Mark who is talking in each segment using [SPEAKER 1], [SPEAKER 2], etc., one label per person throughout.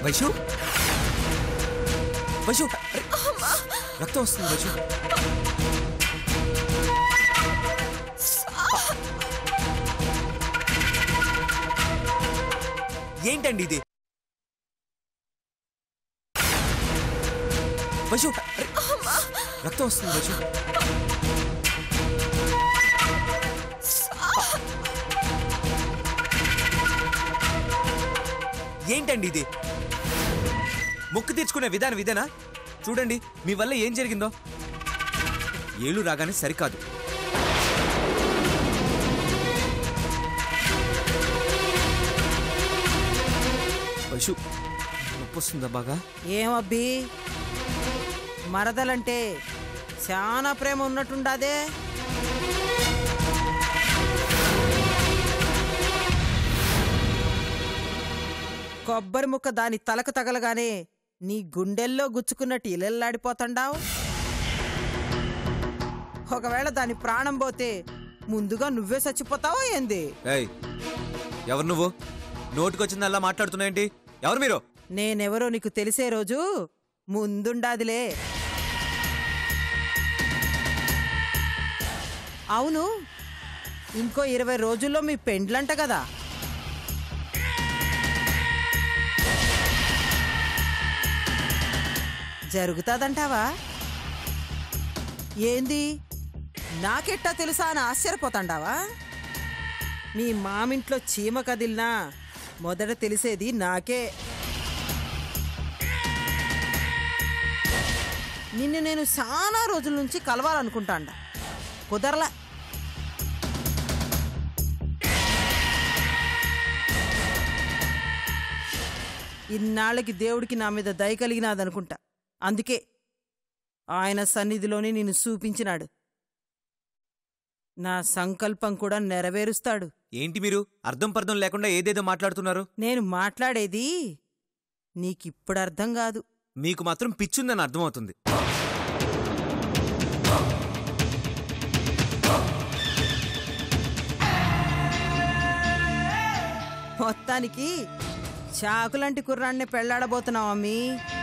[SPEAKER 1] వైషు వైషు అరే, రక్తం వస్తుంది వైషు ఏంటండి ఇది వైషు అరే, రక్తం వస్తుంది వైషు ఏంటండి ఇది మొక్కు తీర్చుకునే విధానం ఇదేనా చూడండి మీ వల్ల ఏం జరిగిందో ఏళ్ళు రాగానే సరికాదు పశు నొప్పి వస్తుందా బాగా
[SPEAKER 2] ఏమబ్బి మరదలంటే చాలా ప్రేమ ఉన్నట్టుండాదే కొబ్బరి ముక్క దాని తలకు తగలగానే నీ గుండెల్లో గుచ్చుకున్నట్టు ఇలెల్లాడిపోతుండావు ఒకవేళ దాని ప్రాణం పోతే ముందుగా నువ్వే చచ్చిపోతావో ఏంది
[SPEAKER 1] ఏయ్ ఎవరు నువ్వు నోటికొచ్చిందల్లా మాట్లాడుతున్నాయేంటి ఎవరు మీరు
[SPEAKER 2] నేనెవరో నీకు తెలిసే రోజు ముందుండాదిలే అవును ఇంకో ఇరవై రోజుల్లో మీ పెండ్లంట కదా జరుగుతాదంటావా ఏంది నాకెట్టా తెలుసా అని ఆశ్చర్యపోతాండావా మీ మామింట్లో చీమ కదిలినా మొదట తెలిసేది నాకే నిన్ను నేను చాలా రోజుల నుంచి కలవాలనుకుంటాండ కుదరలా ఇన్నాళ్ళకి దేవుడికి నా మీద దయ కలిగినాదనుకుంటా అందుకే ఆయన సన్నిధిలోనే నిన్ను చూపించినాడు నా సంకల్పం కూడా నెరవేరుస్తాడు
[SPEAKER 1] ఏంటి మీరు అర్థం పర్థం లేకుండా ఏదేదో మాట్లాడుతున్నారు
[SPEAKER 2] నేను మాట్లాడేది నీకిప్పుడు అర్థం కాదు
[SPEAKER 1] మీకు మాత్రం పిచ్చుందని అర్థమవుతుంది
[SPEAKER 2] మొత్తానికి చాకులాంటి కుర్రాన్ని పెళ్లాడబోతున్నావు అమ్మీ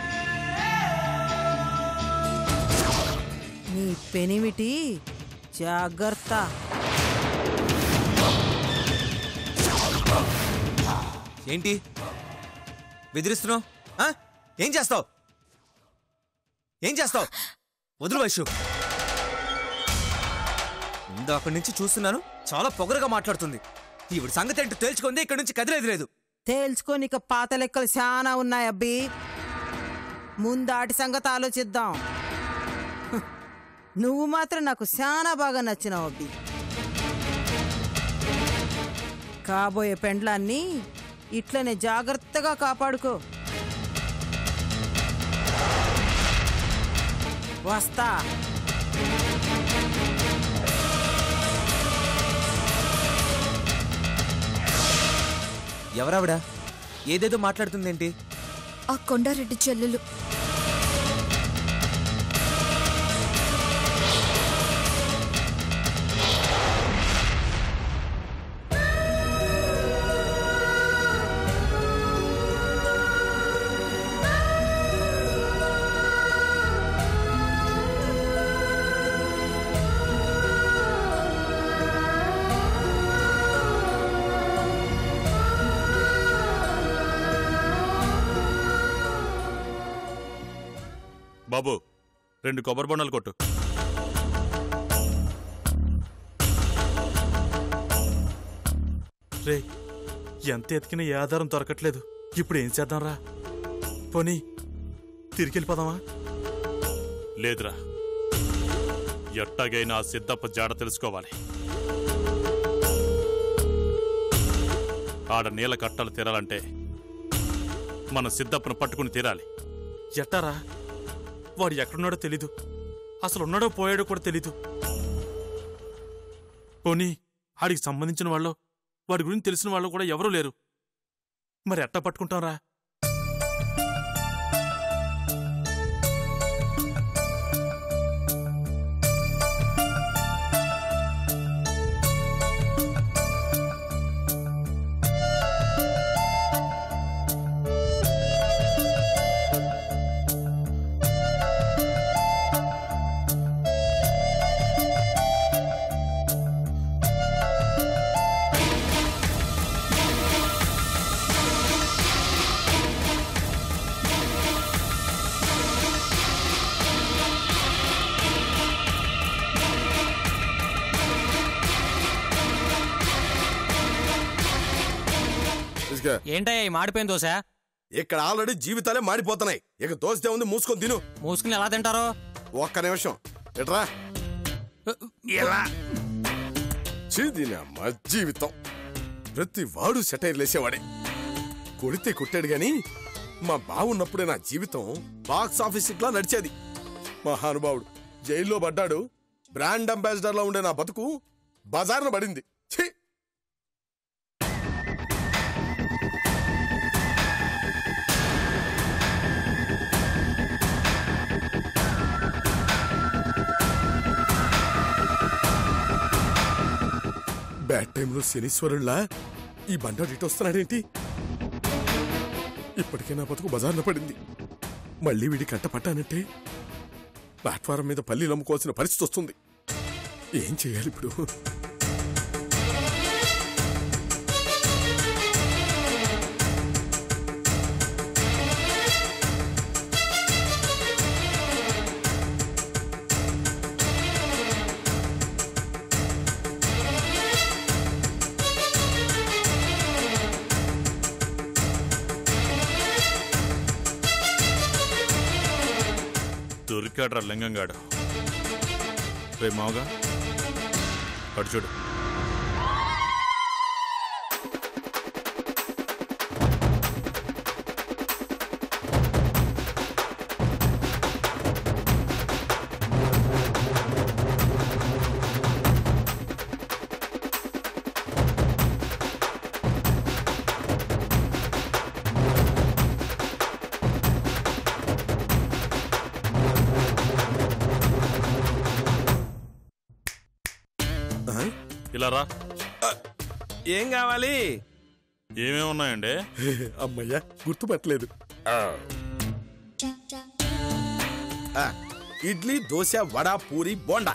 [SPEAKER 2] నీ పెనిమిటి జాగ్రత్త
[SPEAKER 1] ఏంటి బెదిరిస్తున్నావు ఆ? ఏం చేస్తావు ఏం చేస్తావు వదులు వైషు ఇందాక నుంచి చూస్తున్నాను చాలా పొగరుగా మాట్లాడుతుంది ఈవిడ సంగతి ఏంటో తేల్చుకుంది ఇక్కడ నుంచి కదిలేదు లేదు
[SPEAKER 2] తేల్చుకోనిక పాత లెక్కలు చాలా ఉన్నాయి అబ్బి ముందాటి సంగతి ఆలోచిద్దాం హ్, నువ్వు మాత్రం నాకు చాలా బాగా నచ్చినావు అబ్బి కాబోయే పెండ్లాన్ని ఇట్లనే జాగ్రత్తగా కాపాడుకో వస్తా
[SPEAKER 1] ఎవరావిడ ఏదేదో మాట్లాడుతుందేంటి
[SPEAKER 3] ఆ కొండారెడ్డి చెల్లెలు
[SPEAKER 4] బాబు రెండు కొబ్బరి బొండాలు కొట్టు రే ఎంత ఎతికినా ఏ ఆధారం దొరకట్లేదు ఇప్పుడు ఏం చేద్దాం రా పోనీ తిరిగి వెళ్ళిపోదామా లేదురా ఎట్టాగైనా ఆ సిద్ధప్ప జాడ తెలుసుకోవాలి ఆడ నీళ్ళ కట్టలు తీరాలంటే మన సిద్ధప్పను పట్టుకుని తీరాలి ఎట్టారా వాడు ఎక్కడున్నాడో తెలీదు అసలు ఉన్నాడో పోయాడో కూడా తెలీదు పోనీ ఆడికి సంబంధించిన వాళ్ళు వాడి గురించి తెలిసిన వాళ్ళు కూడా ఎవరూ లేరు మరి ఎట్టా పట్టుకుంటాంరా
[SPEAKER 5] దోశగా
[SPEAKER 6] ఏంటయ్యా ఈ మాడిపోయిన దోశ
[SPEAKER 5] ఇక్కడ ఆల్రెడీ జీవితాలే మాడిపోతున్నాయి ఇక దోస్తే ఉంది మూసుకొని తిను
[SPEAKER 6] మూసుకుని ఎలా తింటారు
[SPEAKER 5] ఒక్క నిమిషం ఎట్రా ఎలా ఛీ, దీని అమ్మ జీవితం ప్రతి వాడు సెటైర్ లేసేవాడే కొడితే కొట్టాడు గాని మా బావున్నప్పుడే నా జీవితం బాక్స్ ఆఫీస్ ఇట్లా నడిచేది మహానుభావుడు జైల్లో పడ్డాడు బ్రాండ్ అంబాసిడర్ లో ఉండే నా బతుకు బజార్న పడింది ఛీ బ్యాడ్ టైంలో శనీశ్వరుల్లా ఈ బండాడు ఇటు వస్తున్నాడేంటి ఇప్పటికే నా బతుకు బజార్న పడింది మళ్ళీ వీడి కంట పట్టానంటే ప్లాట్ఫారం మీద పల్లీలు అమ్ముకోవాల్సిన పరిస్థితి వస్తుంది ఏం చేయాలి ఇప్పుడు
[SPEAKER 4] దొరికాడ్రా లింగంగాడు రే మావుగా అటు చూడు
[SPEAKER 5] ఆ?
[SPEAKER 4] ఇలా రా
[SPEAKER 5] ఏం కావాలి
[SPEAKER 4] ఏమేమి ఉన్నాయండి
[SPEAKER 5] అమ్మయ్యా గుర్తుపట్టలేదు ఆ, ఇడ్లీ దోశ వడ పూరి బోండా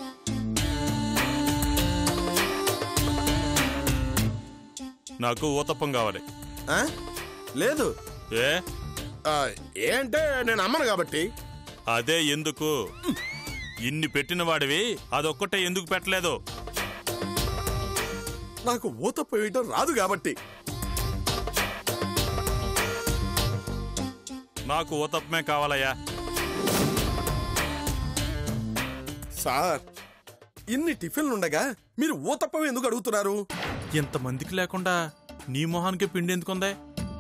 [SPEAKER 4] నాకు ఊతప్పం కావాలి
[SPEAKER 5] ఆ? లేదు
[SPEAKER 4] ఏ
[SPEAKER 5] ఆ, ఏంటే నేను అమ్మను కాబట్టి
[SPEAKER 4] అదే ఎందుకు ఇన్ని పెట్టిన వాడివి అదొక్కటే ఎందుకు పెట్టలేదు
[SPEAKER 5] నాకు ఊత పోయటం రాదు కాబట్టి
[SPEAKER 4] నాకు ఊతప్పమే కావాలయ్యా
[SPEAKER 5] సార్ ఇన్ని టిఫిన్లుండగా మీరు ఊతప్పం ఎందుకు అడుగుతున్నారు
[SPEAKER 4] ఇంతమందికి లేకుండా నీ మొహానికి పిండి ఎందుకుందే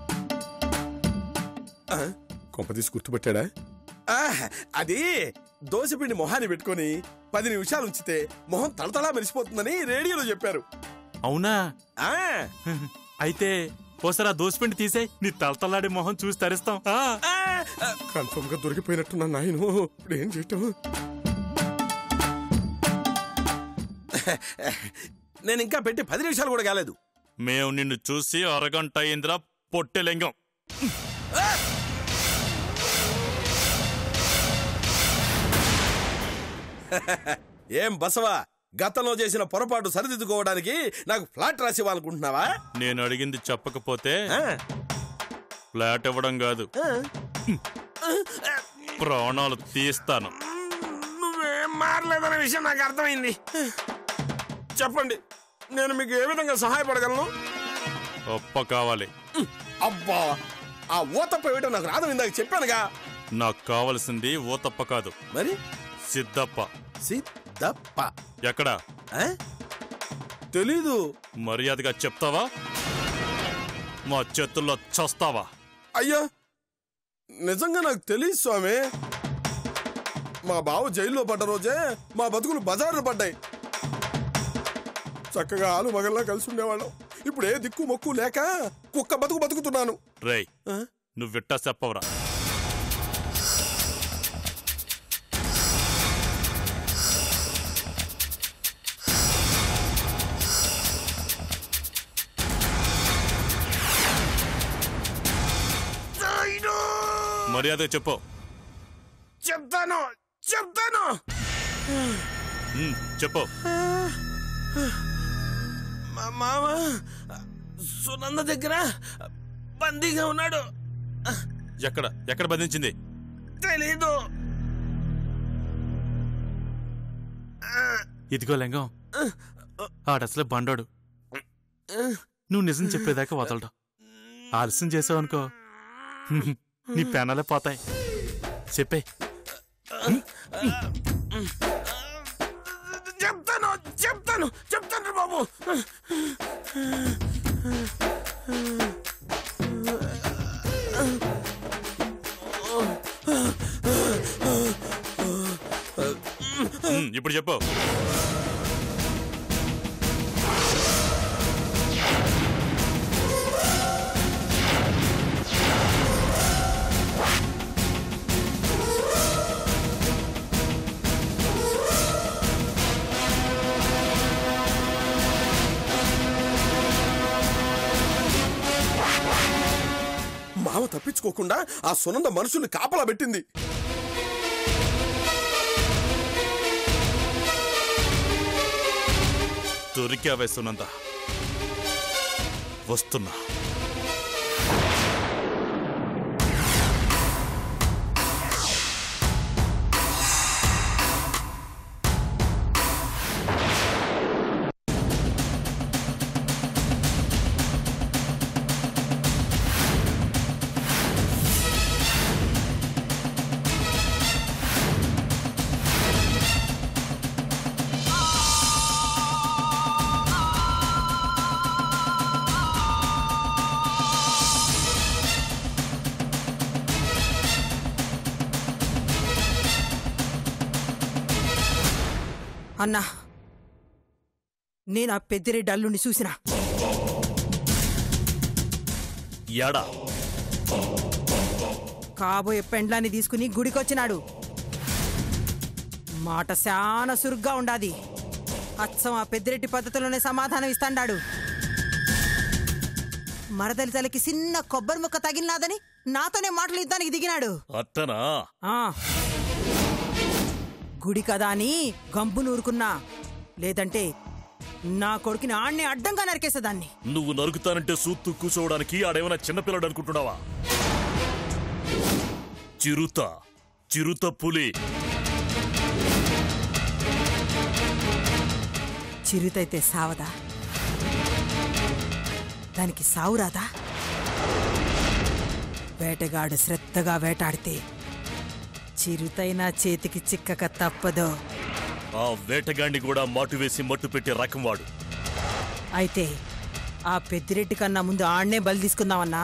[SPEAKER 5] ఆ, కొంపదీసి గుర్తుపెట్టాడా ఆ, అది దోశపిండి మొహాన్ని పెట్టుకొని పది నిమిషాలు ఉంచితే మొహం తలతలా మెరిసిపోతుందని రేడియోలో చెప్పారు
[SPEAKER 4] అవునా
[SPEAKER 5] ఆ
[SPEAKER 4] అయితే ఓసారి ఆ దోసిపిండి తీసే నీ తలతలాడి మొహం చూసి తరిస్తాం ఆ.
[SPEAKER 5] కన్ఫర్మ్ గా దొరికిపోయినట్టున్నా నాయను ఇప్పుడు ఏం చేయటం నేను ఇంకా పెట్టి పది నిమిషాలు కూడా కాలేదు
[SPEAKER 4] మేము నిన్ను చూసి అరగంట అయిందిరా పొట్టెలింగం
[SPEAKER 5] ఏం బసవా గతంలో చేసిన పొరపాటు సరిదిద్దుకోవడానికి నాకు ఫ్లాట్ రాసి ఇవ్వాలనుకుంటున్నావా
[SPEAKER 4] నేను అడిగింది చెప్పకపోతే
[SPEAKER 5] ఆ,
[SPEAKER 4] ఫ్లాట్ ఇవ్వడం కాదు
[SPEAKER 5] ఆ.
[SPEAKER 4] ప్రాణాలు తీస్తాను
[SPEAKER 5] నువ్వేం మారలేదనే విషయం నాకు అర్థమైంది చెప్పండి నేను మీకు ఏ విధంగా సహాయపడగలను
[SPEAKER 4] ఒప్ప కావాలి
[SPEAKER 5] అబ్బా ఆ ఊతప్ప ఏమిటో నాకు రాదు ఇందాక చెప్పానుగా
[SPEAKER 4] నాకు కావలసింది ఓతప్ప కాదు
[SPEAKER 5] మరి
[SPEAKER 4] సిద్ధప్ప
[SPEAKER 5] సిద్ధప్ప
[SPEAKER 4] ఎక్కడా
[SPEAKER 5] ఆ? తెలీదు
[SPEAKER 4] మర్యాదగా చెప్తావా మా చేతుల్లో చస్తావా
[SPEAKER 5] అయ్యా నిజంగా నాకు తెలియదు స్వామి మా బావ జైల్లో పడ్డ రోజే మా బతుకులు బజార్లు పడ్డాయి చక్కగా ఆలు మగల్లా కలిసి ఉండేవాళ్ళం ఇప్పుడు ఏ దిక్కు మొక్కు లేక కుక్క బతుకు బతుకుతున్నాను
[SPEAKER 4] రేయ్
[SPEAKER 5] ఆ?
[SPEAKER 4] నువ్విట్టా చెప్పవరా మర్యాదగా చెప్పు
[SPEAKER 5] చెప్తాను చెప్తాను
[SPEAKER 4] ఉమ్, చెప్పు
[SPEAKER 5] మా మామ సునంద దగ్గర బందీగా ఉన్నాడు
[SPEAKER 4] ఎక్కడ ఎక్కడ బంధించింది
[SPEAKER 5] తెలీదు
[SPEAKER 4] ఇదిగో లింగం ఆడసలే బండాడు నువ్వు నిజం చెప్పేదాకా వదలడు ఆలస్యం చేసావనుకో నీ పెనాలే పోతాయి చెప్పే
[SPEAKER 5] చెప్తాను చెప్తాను చెప్తాను బాబు
[SPEAKER 4] ఉమ్, ఇప్పుడు చెప్పు
[SPEAKER 5] మావ తప్పించుకోకుండా ఆ సునంద మనుషుల్ని కాపలా పెట్టింది
[SPEAKER 4] దొరికావే సునంద వస్తున్నా
[SPEAKER 2] అన్నా నేను ఆ పెద్దిరెడ్డి అల్లుని చూసినా
[SPEAKER 4] ఎడా
[SPEAKER 2] కాబోయే పెండ్లాన్ని తీసుకుని గుడికొచ్చినాడు మాట శాన సురుగ్గా ఉండాది అచ్చం ఆ పెద్దిరెడ్డి పద్ధతిలోనే సమాధానం ఇస్తాండాడు మరదలి తలకి చిన్న కొబ్బరి ముక్క తగిలినాదని నాతోనే మాటలు ఇద్దానికి దిగినాడు
[SPEAKER 4] అట్టనా
[SPEAKER 2] ఆ గుడి కదా అని గంపు నూరుకున్నా లేదంటే నా కొడుకుని ఆణ్ణి అడ్డంగా నరికేసేదాన్ని
[SPEAKER 4] నువ్వు నరుకుతానంటే సూత్తు కూర్చోవడానికి ఆడేమైనా చిన్నపిల్లడు అనుకుంటున్నావా చిరుత చిరుత పులి
[SPEAKER 2] చిరుతైతే సావదా దానికి సావు రాదా వేటగాడు శ్రద్ధగా వేటాడితే చిరుతైనా చేతికి చిక్కక తప్పదో
[SPEAKER 4] ఆ వేటగాడిని కూడా మాటు వేసి మట్టు పెట్టే రకం వాడు
[SPEAKER 2] అయితే ఆ పెద్దిరెడ్డి కన్నా ముందు ఆడనే బలి తీసుకుందామన్నా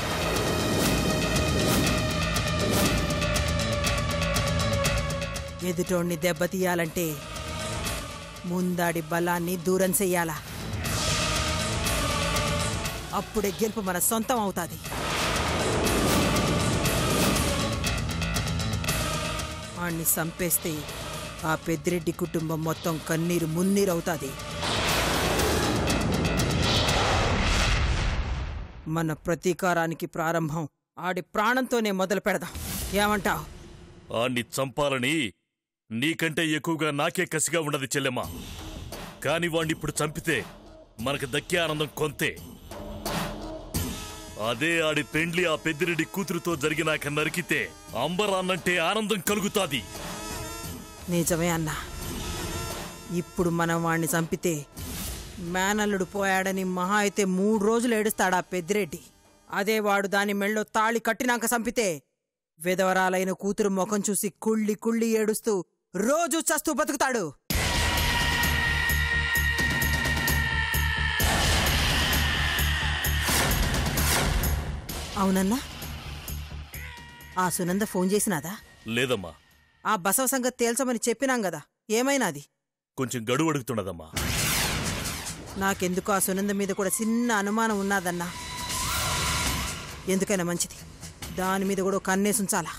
[SPEAKER 2] ఎదుటోణ్ణి దెబ్బతీయాలంటే ముందాడి బలాన్ని దూరం చెయ్యాలా అప్పుడే గెలుపు మన సొంతం అవుతాది ఆణ్ణి చంపేస్తే ఆ పెద్దిరెడ్డి కుటుంబం మొత్తం కన్నీరు మున్నీరు అవుతాది మన ప్రతీకారానికి ప్రారంభం ఆడి ప్రాణంతోనే మొదలు పెడదాం ఏమంటావ్
[SPEAKER 4] ఆణ్ణి చంపాలని నీకంటే ఎక్కువగా నాకే కసిగా ఉండదు చెల్లెమ్మ కాని వాణ్ణి ఇప్పుడు చంపితే మనకు దక్కే ఆనందం కొంతే అదే ఆడి పెండ్లి ఆ పెద్దిరెడ్డి కూతురుతో జరిగినాక నరికితే అంబరాన్నంటే ఆనందం కలుగుతాది
[SPEAKER 2] నిజమే అన్నా ఇప్పుడు మనం వాణ్ణి చంపితే మేనల్లుడు పోయాడని మహా అయితే మూడు రోజులు ఏడుస్తాడా పెద్దిరెడ్డి అదే వాడు దాని మెళ్ళో తాళి కట్టినాక చంపితే విధవరాలైన కూతురు ముఖం చూసి కుళ్ళి కుళ్ళి ఏడుస్తూ రోజు చస్తూ బతుకుతాడు అవునన్నా ఆ సునంద ఫోన్ చేసినాదా
[SPEAKER 4] లేదమ్మా
[SPEAKER 2] ఆ బసవ సంగతి తేల్చమని చెప్పినాం గదా ఏమైనాది
[SPEAKER 4] కొంచెం గడువు అడుగుతున్నదమ్మా
[SPEAKER 2] నాకెందుకు ఆ సునంద మీద కూడా చిన్న అనుమానం ఉన్నదన్నా ఎందుకైనా మంచిది దాని మీద కూడా కన్నేసి ఉంచాలా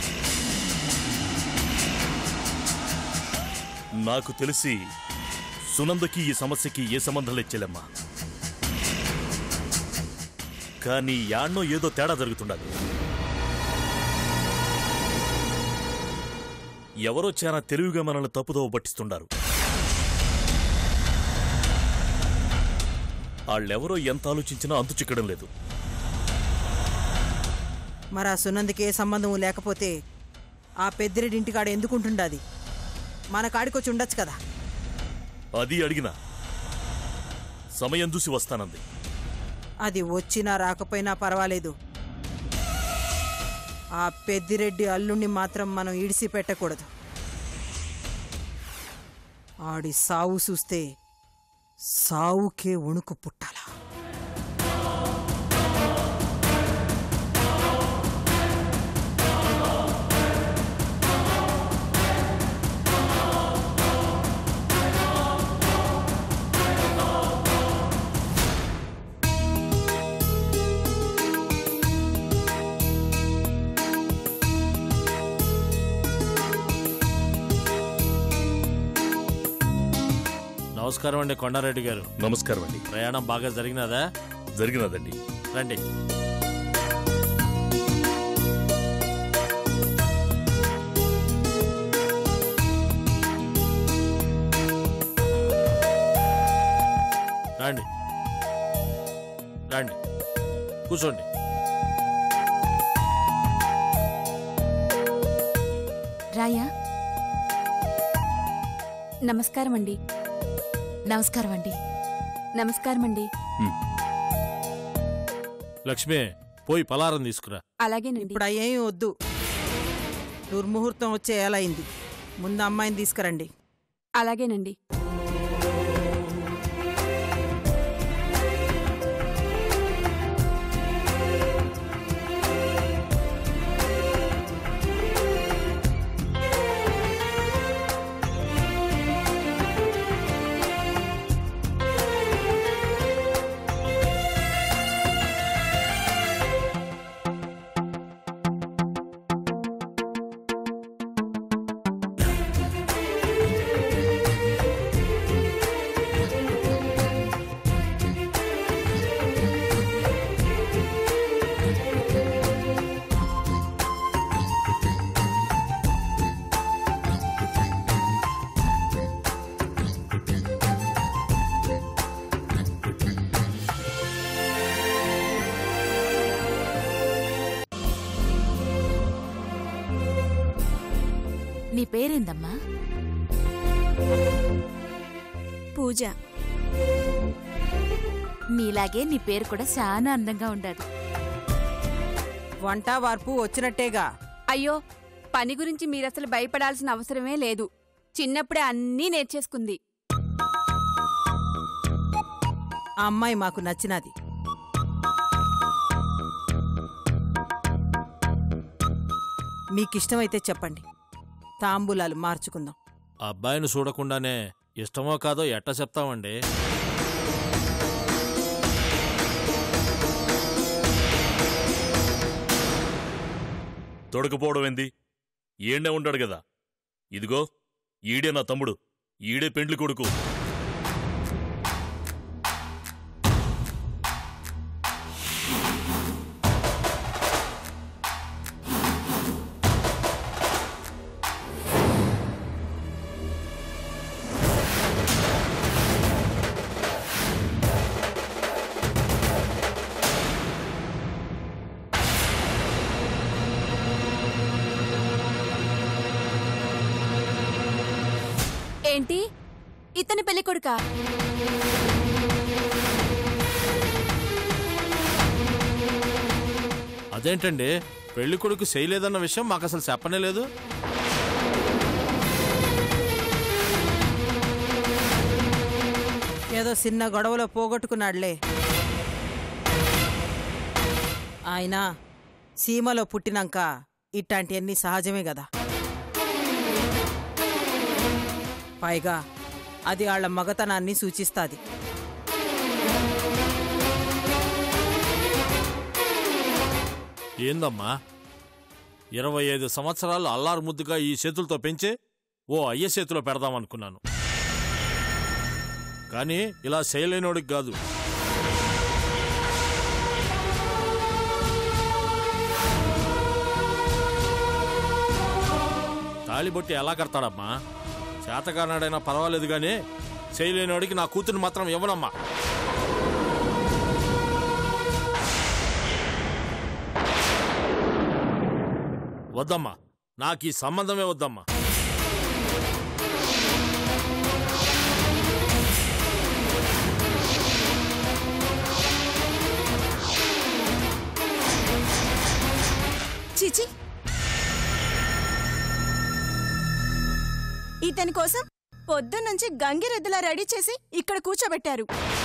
[SPEAKER 4] నాకు తెలిసి సునందకి ఈ సమస్యకి ఏ సంబంధం లేదు చెల్లెమ్మా కానీ యాడ్నో ఏదో తేడా జరుగుతుండదు ఎవరో చాలా తెలివిగా మనల్ని తప్పుదోవ పట్టిస్తుండారు వాళ్ళెవరో ఎంత ఆలోచించినా అంతు చిక్కడం లేదు
[SPEAKER 2] మరి ఆ సునందకి ఏ సంబంధం లేకపోతే ఆ పెద్దిరెడ్డి ఇంటికాడ ఎందుకుంటుండాది మన కాడికొచ్చి ఉండొచ్చు కదా
[SPEAKER 4] అది అడిగినా సమయం చూసి వస్తానంది
[SPEAKER 2] అది వచ్చినా రాకపోయినా పర్వాలేదు ఆ పెద్దిరెడ్డి అల్లుణ్ణి మాత్రం మనం ఇడిసి పెట్టకూడదు ఆడి సావు చూస్తే సావుకే వణుకు పుట్టాలా
[SPEAKER 7] నమస్కారం అండి కొండారెడ్డి గారు
[SPEAKER 8] నమస్కారం అండి
[SPEAKER 7] ప్రయాణం బాగా జరిగినదా
[SPEAKER 8] జరిగినదండి
[SPEAKER 7] రండి రండి రండి కూర్చోండి
[SPEAKER 3] రాయా నమస్కారం అండి నమస్కారం అండి నమస్కారం అండి
[SPEAKER 7] లక్ష్మి పోయి పలారం తీసుకురా
[SPEAKER 3] అలాగేనండి
[SPEAKER 2] ఇప్పుడు అయ్యేం వద్దు దుర్ముహూర్తం వచ్చే ఏలైంది ముందు అమ్మాయిని తీసుకురండి
[SPEAKER 3] అలాగేనండి
[SPEAKER 9] నీ పేరేందమ్మా
[SPEAKER 3] పూజ
[SPEAKER 9] నీలాగే నీ పేరు కూడా చాలా అందంగా ఉండదు
[SPEAKER 2] వంట వార్పు వచ్చినట్టేగా
[SPEAKER 3] అయ్యో పని గురించి మీరసలు భయపడాల్సిన అవసరమే లేదు చిన్నప్పుడే అన్నీ నేర్చేసుకుంది
[SPEAKER 2] ఆ అమ్మాయి మాకు నచ్చినది మీకిష్టమైతే చెప్పండి తాంబూలాలు మార్చుకుందాం
[SPEAKER 7] ఆ అబ్బాయిని చూడకుండానే ఇష్టమో కాదో ఎట్ట చెప్తామండి
[SPEAKER 8] తొడకపోవడం ఏంది ఈడే ఉంటాడు కదా ఇదిగో ఈడే నా తమ్ముడు ఈడే పెండ్లి కొడుకు
[SPEAKER 3] ఏంటి ఇతని పెళ్లి కొడుకా
[SPEAKER 7] అదేంటండి పెళ్లి కొడుకు చేయలేదన్న విషయం మాకు అసలు చెప్పనే లేదు
[SPEAKER 2] ఏదో చిన్న గొడవలో పోగొట్టుకున్నాడులే ఆయన సీమలో పుట్టినాక ఇట్లాంటివన్నీ సహజమే కదా పైగా అది వాళ్ళ మగతనాన్ని సూచిస్తాది
[SPEAKER 7] ఏందమ్మా ఇరవై ఐదు సంవత్సరాలు అల్లారు ముద్దుగా ఈ చేతులతో పెంచి ఓ అయ్య చేతిలో పెడదామనుకున్నాను కానీ ఇలా చేయలేనోడికి కాదు తాళిబొట్టి ఎలా కడతాడమ్మా చేతకానాడైనా పర్వాలేదు కానీ చేయలేనోడికి నా కూతురు మాత్రం ఇవ్వనమ్మా వద్దమ్మా నాకు ఈ సంబంధమే వద్దమ్మా
[SPEAKER 10] చీచి ఇతని కోసం పొద్దున్నుంచి గంగిరెద్దులా రెడీ చేసి ఇక్కడ కూర్చోబెట్టారు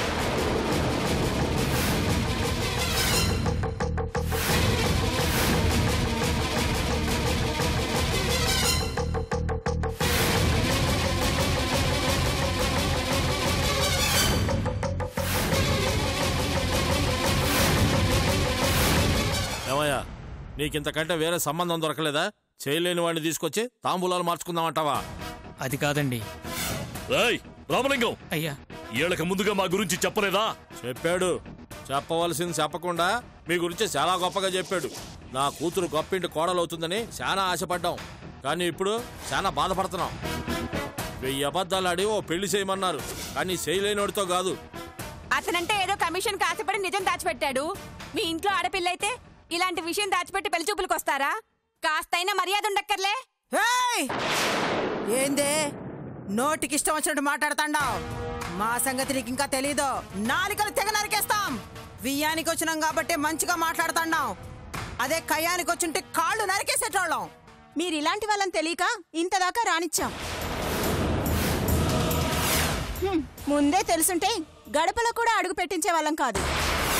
[SPEAKER 7] ఏమయ్యా నీకింతకంటే వేరే సంబంధం దొరకలేదా చేయలేని వాడిని తీసుకొచ్చి తాంబూలాలు మార్చుకుందామంటావా
[SPEAKER 6] అది కాదండి
[SPEAKER 8] రాయ్ రామలింగం
[SPEAKER 6] అయ్యా
[SPEAKER 8] ఏళ్ళకి ముందుగా మా గురించి చెప్పలేదా
[SPEAKER 7] చెప్పాడు చెప్పవలసింది చెప్పకుండా మీ గురించి చాలా గొప్పగా చెప్పాడు నా కూతురు గొప్పింటి కోడలవుతుందని చాలా ఆశపడ్డాం కానీ ఇప్పుడు చాలా బాధపడుతున్నాం వెయ్యి అబద్ధాలు ఆడి ఓ పెళ్లి చేయమన్నారు కానీ చేయలేనోడితో కాదు
[SPEAKER 3] అతనంటే ఏదో కమిషన్ కాసపడి నిజం దాచిపెట్టాడు మీ ఇంట్లో ఆడపిల్ల అయితే ఇలాంటి విషయం దాచిపెట్టి పెళ్లి చూపులకు వస్తారా కాస్తైనా మర్యాద ఉండక్కర్లే
[SPEAKER 2] ఏయ్! ఏందే నోటికి ఇష్టం వచ్చినట్టు మాట్లాడతాండావు మా సంగతి నీకు ఇంకా తెలీదు నాలికలు తెగ నరికేస్తాం వియ్యానికి వచ్చినాం కాబట్టి మంచిగా మాట్లాడుతున్నాం అదే కయ్యానికి వచ్చుంటే కాళ్ళు నరికేసేటోళ్ళం
[SPEAKER 10] మీరు ఇలాంటి వాళ్ళని తెలియక ఇంతదాకా రానిచ్చాం హ్మ్, ముందే తెలుసుంటే గడపలో కూడా అడుగు పెట్టించే వాళ్ళం కాదు